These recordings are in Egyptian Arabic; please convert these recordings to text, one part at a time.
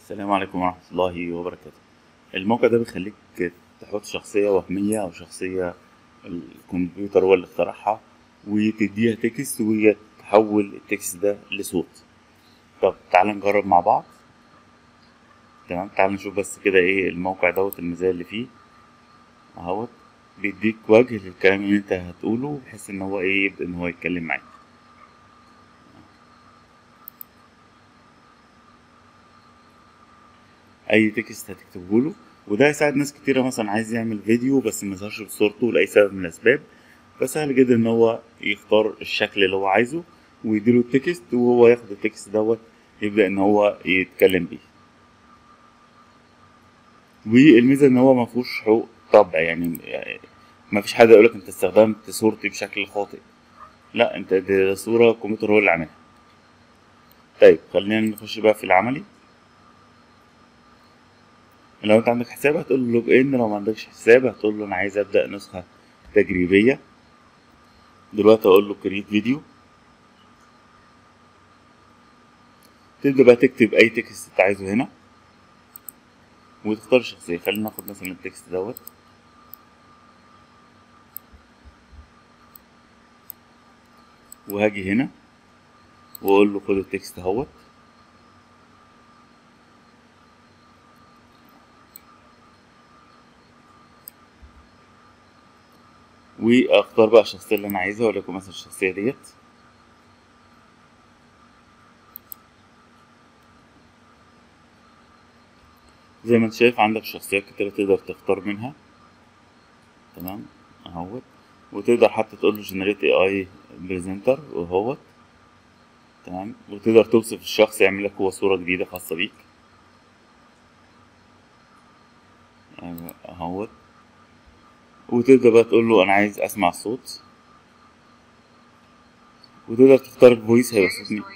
السلام عليكم ورحمة الله وبركاته الموقع ده بيخليك تحط شخصية وهمية أو شخصية الكمبيوتر هو اللي اخترعها وتديها تكست وهي تحول التكست ده لصوت طب تعال نجرب مع بعض تمام تعال نشوف بس كده ايه الموقع دوت الميزان اللي فيه اهوت بيديك وجه للكلام اللي انت هتقوله بحيث ان هو ايه يبدأ ان هو يتكلم معاك اي تكست هتكتبه له وده هيساعد ناس كتيرة مثلا عايز يعمل فيديو بس ما يظهرش بصورته لأي سبب من الأسباب فسهل جدا إن هو يختار الشكل اللي هو عايزه ويديله التكست وهو ياخد التكست دوت يبدأ إن هو يتكلم بيه والميزة إن هو مفهوش حقوق طبع يعني ما فيش حد يقولك أنت استخدمت صورتي بشكل خاطئ لا أنت دي صورة الكمبيوتر هو اللي عاملها طيب خلينا نخش بقى في العملي لو انت عندك حساب هتقول له لوج ان لو ما عندكش حساب هتقول له انا عايز ابدا نسخه تجريبيه دلوقتي اقول له كريت فيديو تبدا بقى تكتب اي تكست انت عايزه هنا وتختار الشخصيه خلينا ناخد مثلا التكست دوت وهاجي هنا واقول له خد التكست اهوت واختار بقى الشخصيه اللي انا عايزها وليكن مثلا الشخصيه ديت زي ما انت شايف عندك شخصيات كتيرة تقدر تختار منها تمام اهوت وتقدر حتى تقول له جنريت اي اي بريزنتر وهوت تمام وتقدر توصف الشخص يعمل لك هو صورة جديدة خاصة بيك اهوت وتبدأ بقى تقول له أنا عايز أسمع الصوت وتقدر تختار الفويس هيبقى صوت مين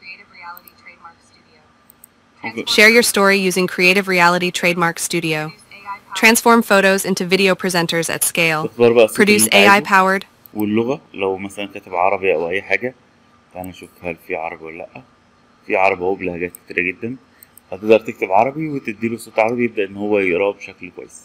ممكن Share your story using Creative Reality Trademark Studio. Transform photos into video presenters at scale. تختار بقى الصوت اللي Produce أنت عايزه AI powered واللغة لو مثلا كاتب عربي أو أي حاجة تعال نشوف هل في عربي ولا لأ في عربي أهو بلهجات كتيرة جدا هتقدر تكتب عربي وتديله صوت عربي يبدأ إن هو يقراه بشكل كويس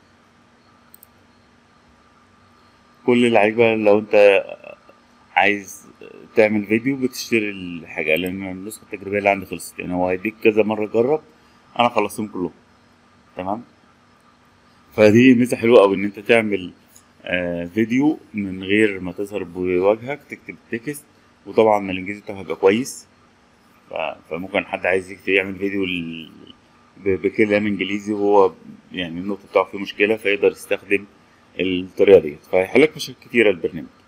كل اللي عليك بقى لو انت عايز تعمل فيديو بتشتري الحاجة لأن النسخة التجريبية اللي عندي خلصت يعني هو هيديك كذا مرة جرب أنا خلصتهم كلهم تمام فدي ميزة حلوة أوي إن أنت تعمل آه فيديو من غير ما تظهر بوجهك تكتب تكست وطبعا الإنجليزي بتاعك هيبقى كويس ف- فممكن حد عايز يكتب يعمل فيديو ال- ب- بكلام إنجليزي وهو يعني النقطة بتاعه فيه مشكلة فيقدر يستخدم الطريقة ديت فهيحلك مشاكل كتيرة البرنامج